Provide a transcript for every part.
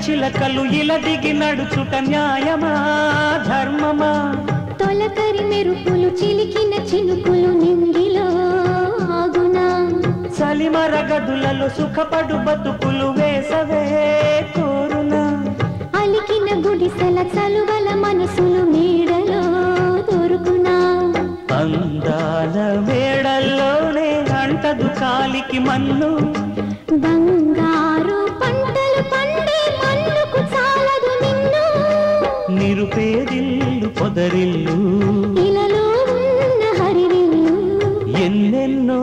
చిలకలు ఇలా దిగి నడుచుట న్యాయమా ధర్మమా తొలకరి మెరుపులు చిలికిన చినుకులు నింగిలో ఆగునా చలిమర గదులలో సుఖపడు బతుకులు వేసవే కోరునా అలికిన గుడిసెల చలువల మనసులు నీడలో దొరుకునా అందాల మేడల్లోనే అంటదు కాలికి మన్ను బంగారు పంటలు పండే మన్నుకు చాలదు నిన్ను నిరుపేదిల్లు పొదరిల్లు ఇలలో ఉన్న హరివిల్లు ఎన్నెన్నో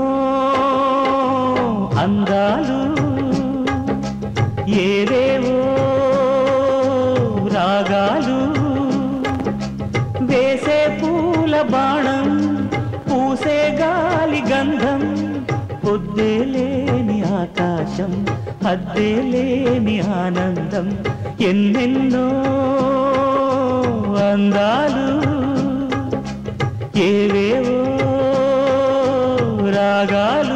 అందాలు ఏవేవో రాగాలు వేసే పూల బాణం పూసే గాలి గంధం పొద్దే లేని ఆకాశం అద్దే లేని ఆనందం ఎన్నెన్నో అందాలు ఏవేవో రాగాలు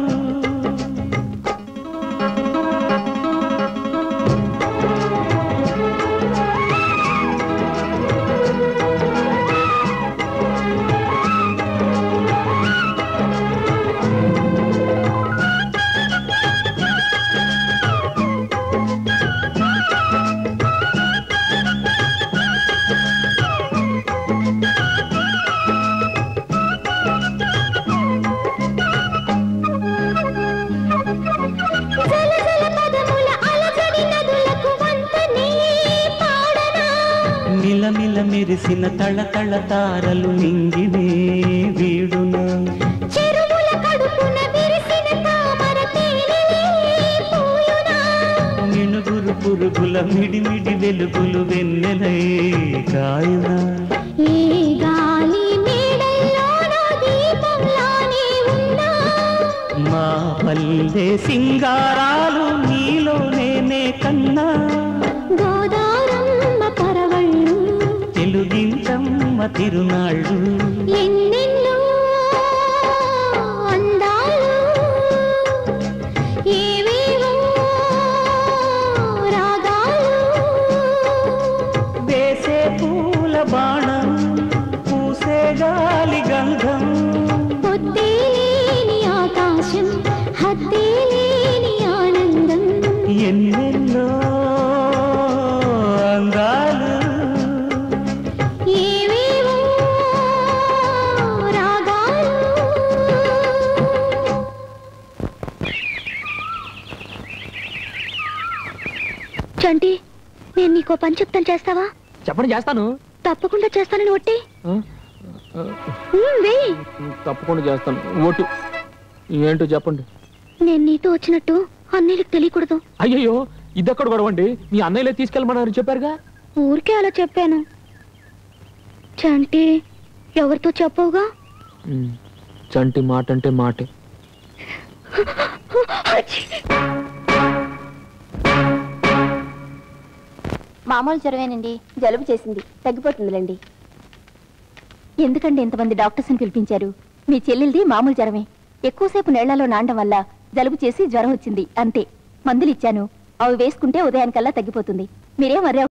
జల జల పదముల అలజడి నదులకు వంతనే పాడనా మిలమిల మెరిసిన తళతళ తారలు నింగినే వీడునా చెరువుల కడుపున విరిసిన తామర తేనెలే పూయునా మిణుగురు పురుగుల మిడిమిడి వెలుగులు వెన్నెలై కాయునా ఏ గాలి మేడల్లోనో దీపంలానే ఉన్నా మా పల్లె సింగారాలు నీలోనే కన్నా గోదారమ్మ పరవళ్ళు తెలుగించమ్మ తిరునాళ్ళు ఎన్నెన్నో అందాలు ఏవేవో రాగాలు వేసే పూల బాణం పూసే గాలి గంధం పొద్దే లేని ఆకాశం హద్దే లేని ఆనందం ఎన్నెన్నో అందాలు ఏవేవో రాగాలు చంటి నేను నీకో పని చెప్తాను చేస్తావా చెప్పండి చేస్తాను తప్పకుండా చేస్తానని ఒట్టి ఆ? ఆ, ఉమ్, వేయ్ తప్పకుండా చేస్తాను ఓటు ఏంటో చెప్పండి నేను నీతో వచ్చినట్టు అన్నయ్యకి తెలియకూడదు అయ్యయ్యో ఇదెక్కడ గొడవండి మీ అన్నయ్యలే తీసుకెళ్ళమన్నారు చెప్పారుగా ఊరికే అలా చెప్పాను చంటి ఎవరితో చెప్పవుగా ఉమ్, చంటి మాట అంటే మాటే మామూలు జ్వరమేనండి జలుబు చేసింది తగ్గిపోతుందిలేండి ఎందుకండి ఇంతమంది డాక్టర్స్ని పిలిపించారు మీ చెల్లెలిది మామూలు జ్వరమే ఎక్కువసేపు నీళ్లలో నానడం వల్ల జలుబు చేసి జ్వరం వచ్చింది అంతే మందులు ఇచ్చాను అవి వేసుకుంటే ఉదయానికల్లా తగ్గిపోతుంది మీరేం వర్రే